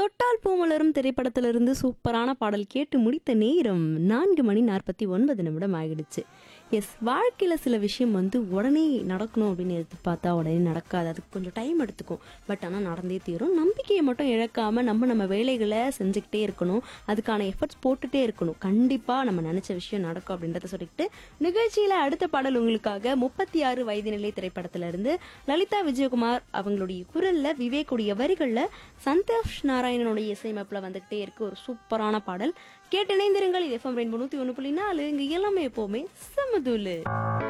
தொட்டால் பூமலரும் திரைப்படத்திலிருந்து சூப்பரான பாடல் கேட்டு முடித்த நேரம் நான்கு மணி நாற்பத்தி ஒன்பது நிமிடம் ஆகிடுச்சு எஸ் வாழ்க்கையில் சில விஷயம் வந்து உடனே நடக்கணும் அப்படின்னு எதிர்பார்த்தா உடனே நடக்காது அதுக்கு கொஞ்சம் டைம் எடுத்துக்கும் பட் ஆனால் நடந்தே தீரும் நம்பிக்கையை மட்டும் இழக்காம நம்ம நம்ம வேலைகளை செஞ்சுக்கிட்டே இருக்கணும் அதுக்கான எஃபர்ட்ஸ் போட்டுட்டே இருக்கணும் கண்டிப்பாக நம்ம நினச்ச விஷயம் நடக்கும் அப்படின்றத சொல்லிட்டு நிகழ்ச்சியில் அடுத்த பாடல் உங்களுக்காக முப்பத்தி ஆறு வயது நிலை திரைப்படத்திலிருந்து லலிதா விஜயகுமார் அவங்களுடைய குரல்ல விவேக்குடைய வரிகளில் சந்தோஷ் நாராயணனுடைய இசையமைப்பில் வந்துகிட்டே இருக்கு ஒரு சூப்பரான பாடல் கேட்டு இணைந்திருங்கள் இது எஃப்எம் ரெயின்போ நூற்றி ஒன்று புள்ளி நாலு இங்கே எல்லாமே எப்போவுமே சமதுலு